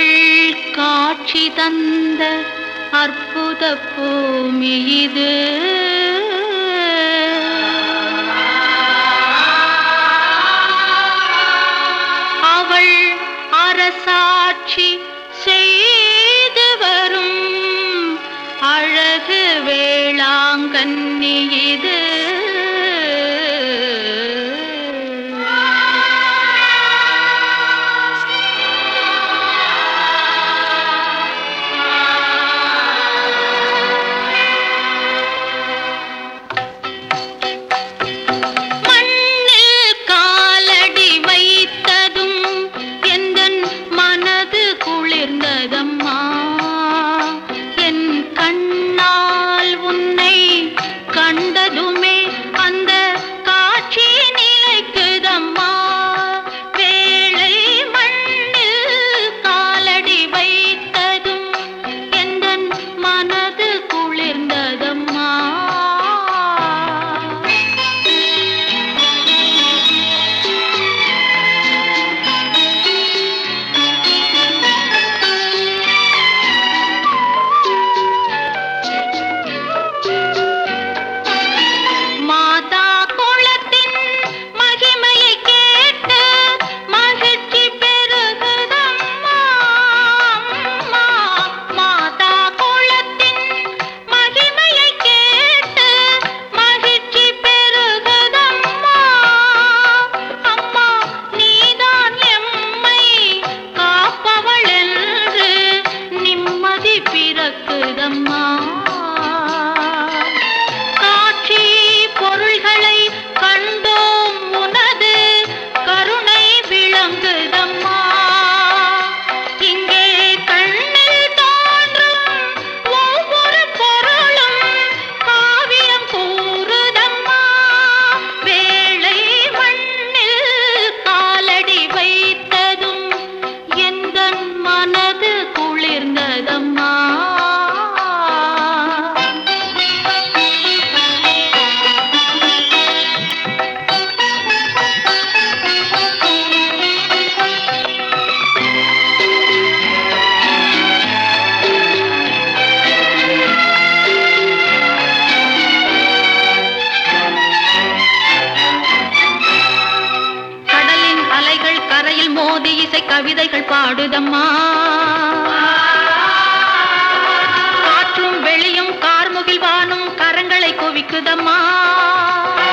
அவள் காட்சி தந்த அற்புத பூமி இது அவள் அரசாட்சி செய்து வரும் அழகு வேளாங்கண்ணி இது மண்ணில் காலடி வைத்ததும் எந்தன் மனது குளிர்ந்ததம்மா என் கண்ணால் உன்னை கண்டதுமே அந்த காட்சி நிலைக்குதம்மா வேளை மண்ணில் காலடி வைத்ததும் எந்தன் மனது குளிர்ந்ததம்மா மாதா குளத்தின் மகிமையை கேட்டு மகிழ்ச்சி பெருகுதம்மா அம்மா. மாதா குளத்தின் மகிமையை கேட்டு மகிழ்ச்சி பெருகுதம்மா அம்மா நீதான் எம்மை காப்பவள் என்று நிம்மதி பிறக்குதம்மா காட்சி பொருள்களை கண்டோம் உனது கருணை விளங்குதம்மா இங்கே கண்ணில் தோன்றும் ஒவ்வொரு பொருளும் காவியம் கூறுதம்மா வேளை மண்ணில் காலடி வைத்ததும் எந்தன் மனது குளிர்ந்ததம்மா கடலின் அலைகள் கரையில் மோதி இசை கவிதைகள் பாடுதம்மா காற்றும் வெளியும் கார்முகில் வானும் கரங்களை குவிக்குதம்மா